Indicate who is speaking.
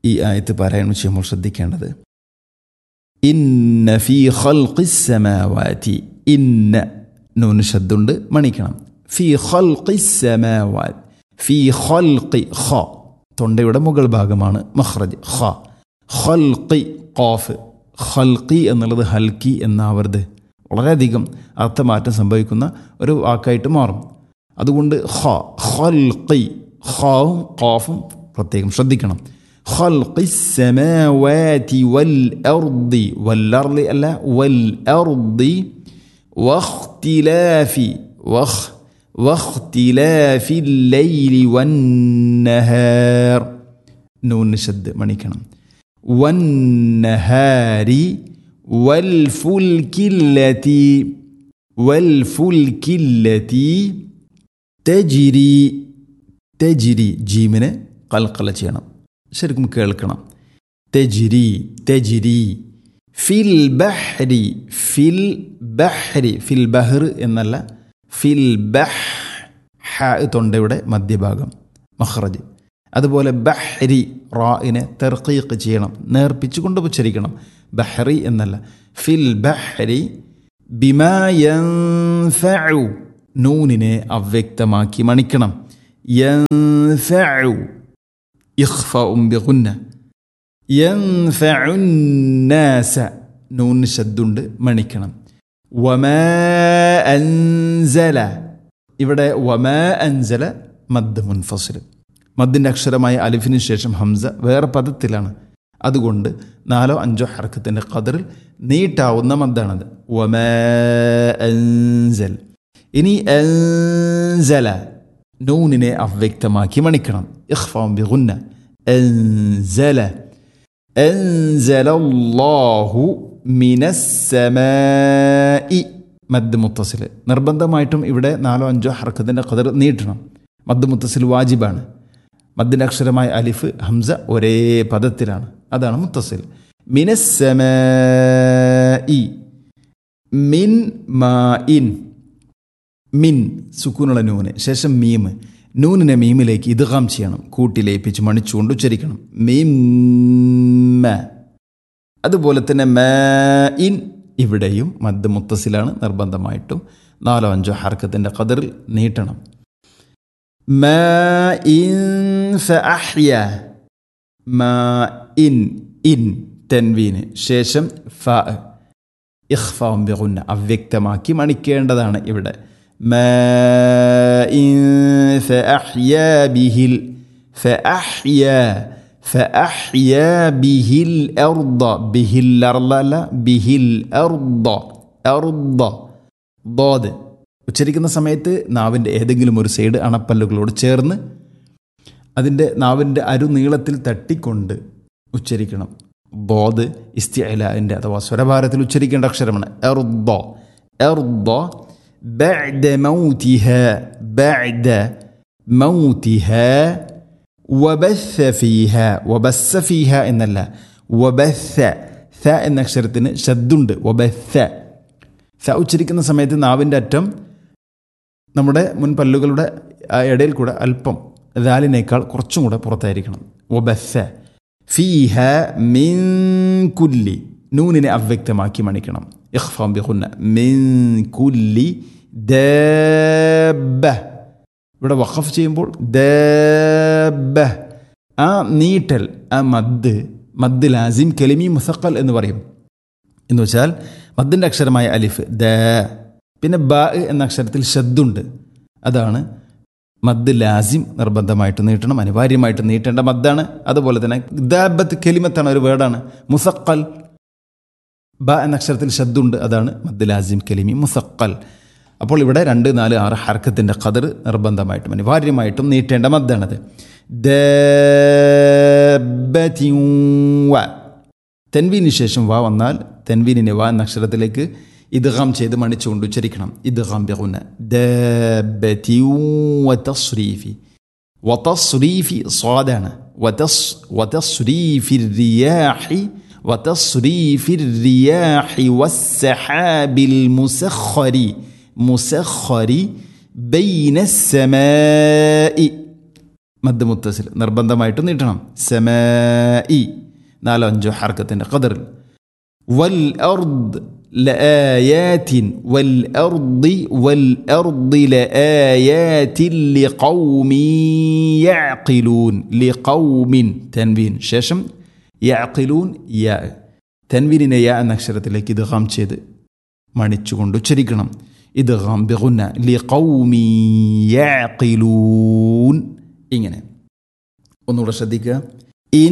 Speaker 1: ഈ ആയത്ത് പാരായണം ചെയ്യുമ്പോൾ ശ്രദ്ധിക്കേണ്ടത് ഇന്ന ഫി ഖൽഖിസ്സമാവാതി ഇന്ന നൂന് ശബ്ദുണ്ട് മണിക്കണം ഫി ഖൽഖിസ്സമാവാത് ഫി ഖൽഖി ഖ തൊണ്ടയുടെ മുകൾ ഭാഗമാണ് മഖ്റജ് ഖ ഖൽഖി ഖാഫ് ഖൽഖി എന്നുള്ളത് ഹൽക്കി എന്നാവരുത് വളരെയധികം അർത്ഥമാറ്റം സംഭവിക്കുന്ന ഒരു വാക്കായിട്ട് മാറും അതുകൊണ്ട് ഖ ഖൽഖി ഖാവും ഖാഫും പ്രത്യേകം ശ്രദ്ധിക്കണം خلق السماوات والأرض والأرض ألا والأرض واختلاف وخ واختلاف الليل والنهار نون شد മണിക്കണം والنهار والفلك التي والفلك التي تجري تجري ജീമിനെ കൽക്കല ചെയ്യണം ശരിക്കും കേൾക്കണം തെജിരി തെജിരി ഫിൽ ബഹ്രി ഫിൽ ബഹ്രി ഫിൽ ബഹ്ർ എന്നല്ല ഫിൽ ബഹ് ഹ തൊണ്ടയുടെ മധ്യഭാഗം മഹ്റജ് അതുപോലെ ബഹ്രി റായിനെ തെർക്കീക്ക് ചെയ്യണം നേർപ്പിച്ചുകൊണ്ട് ഉച്ചരിക്കണം ബഹ്റി എന്നല്ല ഫിൽ ബഹ്രി ബിമായു നൂനിനെ അവ്യക്തമാക്കി മണിക്കണം യൻഫഉ إخفاء بغنة ينفع الناس نون ശബ്ദുണ്ട് മണിക്കണം വമാ അൻസല ഇവിടെ വമാ അൻസല മദ് മുൻഫസിൽ മദ്ദിൻ്റെ അക്ഷരമായ അലിഫിന് ശേഷം ഹംസ വേറെ പദത്തിലാണ് അതുകൊണ്ട് നാലോ അഞ്ചോ ഹർക്കത്തിൻ്റെ കതറിൽ നീട്ടാവുന്ന മദ്ദാണത് വമാ അൻസൽ ഇനി അൻസല നൂനിനെ അവ്യക്തമാക്കി മണിക്കണം ഇഖ്ഫാം ബിഗുന്ന അൻസല أنزل الله من السماء മദ് മുത്തസിൽ നിർബന്ധമായിട്ടും ഇവിടെ നാലോ അഞ്ചോ ഹർക്കത്തിൻ്റെ കതിർ നീട്ടണം മദ് മുത്തസിൽ വാജിബാണ് മദ്ദിൻ്റെ അക്ഷരമായ അലിഫ് ഹംസ ഒരേ പദത്തിലാണ് അതാണ് മുത്തസിൽ മിനസ്സമ മിൻ മാ ഇൻ മിൻ സുക്കൂനുള്ള നൂന് ശേഷം മീം നൂനിനെ മീമിലേക്ക് ഇതുകാം ചെയ്യണം കൂട്ടി ലയിപ്പിച്ച് മണിച്ചുകൊണ്ട് ഉച്ചരിക്കണം മീം അതുപോലെ തന്നെ മ ഇൻ ഇവിടെയും മദ് മുത്തസിലാണ് നിർബന്ധമായിട്ടും നാലോ അഞ്ചോ ഹർക്കത്തിൻ്റെ കതിറിൽ നീട്ടണം മ ഇൻ ഫഅഹ്യ മ ഇൻ ഇൻ തെൻവീന് ശേഷം ഫ ഇഖ്ഫാം ബിഗുന്ന അവ്യക്തമാക്കി മണിക്കേണ്ടതാണ് ഇവിടെ ماء فأحيا به ال... فأحيا فأحيا به الأرض به الأرض لا به الأرض أرض ضاد ഉച്ചരിക്കുന്ന സമയത്ത് നാവിൻ്റെ ഏതെങ്കിലും ഒരു സൈഡ് അണപ്പല്ലുകളോട് ചേർന്ന് അതിൻ്റെ നാവിൻ്റെ അരുനീളത്തിൽ തട്ടിക്കൊണ്ട് ഉച്ചരിക്കണം ബോദ് ഇസ്തിഅലാൻ്റെ അഥവാ സ്വരഭാരത്തിൽ ഉച്ചരിക്കേണ്ട അക്ഷരമാണ് എർദ എർദ بعد موتها بعد موتها وبث فيها وبث فيها എന്നല്ല وبث ث എന്ന അക്ഷരത്തിന് ശബ്ദുണ്ട് وبث ث ഉച്ചരിക്കുന്ന സമയത്ത് നാവിൻ്റെ അറ്റം നമ്മുടെ മുൻ പല്ലുകളുടെ ഇടയിൽ കൂടെ അല്പം ദാലിനേക്കാൾ കുറച്ചും കൂടെ പുറത്തായിരിക്കണം وبث فيها من كل നൂനിനെ അവ്യക്തമാക്കി മണിക്കണം ഇഖ്ഫാം ബിഖുന്ന മിൻ കുല്ലി ദബ ഇവിടെ വഖഫ് ചെയ്യുമ്പോൾ ദബ ആ നീട്ടൽ ആ മദ് മദ് ലാസിം കെലിമി മുസക്കൽ എന്ന് പറയും എന്ന് വെച്ചാൽ മദ്ദിൻ്റെ അക്ഷരമായ അലിഫ് ദ പിന്നെ ബ എന്ന അക്ഷരത്തിൽ ഷദ്ദുണ്ട് അതാണ് മദ് ലാസിം നിർബന്ധമായിട്ട് നീട്ടണം അനിവാര്യമായിട്ട് നീട്ടേണ്ട മദ്ദാണ് അതുപോലെ തന്നെ ദാബത്ത് കെലിമത്താണ് ഒരു വേർഡാണ് മുസക്കൽ ബ എന്ന അക്ഷരത്തിൽ ശബ്ദുണ്ട് അതാണ് മദ് ലാസിം കലിമി മുസക്കൽ അപ്പോൾ ഇവിടെ രണ്ട് നാല് ആറ് ഹർക്കത്തിൻ്റെ ഖദർ നിർബന്ധമായിട്ടും അനിവാര്യമായിട്ടും നീട്ടേണ്ട മദ്ദാണത് തെൻവീന് ശേഷം വാ വന്നാൽ തെൻവീനിനെ വാ എന്ന അക്ഷരത്തിലേക്ക് ഇദ്ഗാം ചെയ്ത് മണിച്ചുകൊണ്ട് ഉച്ചരിക്കണം ഇദ്ഗാം ബിഗുന വതസ്രീഫി വതസ്രീഫി സ്വാദാണ് വതസ് വതസ്രീഫി റിയാഹി وتصريف الرياح والسحاب المسخر مسخر بين السماء മദ് മുത്തസിൽ നിർബന്ധമായിട്ട് നീട്ടണം സമ ഇ നാലോ അഞ്ചോ ഹർക്കത്തിൻ്റെ ഖദറിൽ വൽ അർദ് لآيات والأرض والأرض لآيات لقوم يعقلون لقوم تنوين ശേഷം يعقلون يا തൻവീനിനെ യാ എന്ന അക്ഷരത്തിലേക്ക് ഇത് ഹാം ചെയ്ത് മണിച്ചുകൊണ്ട് ഉച്ചരിക്കണം ഇത് ഹാം ബിഗുന്ന ലി യഅഖിലൂൻ ഇങ്ങനെ ഒന്നുകൂടെ ശ്രദ്ധിക്കുക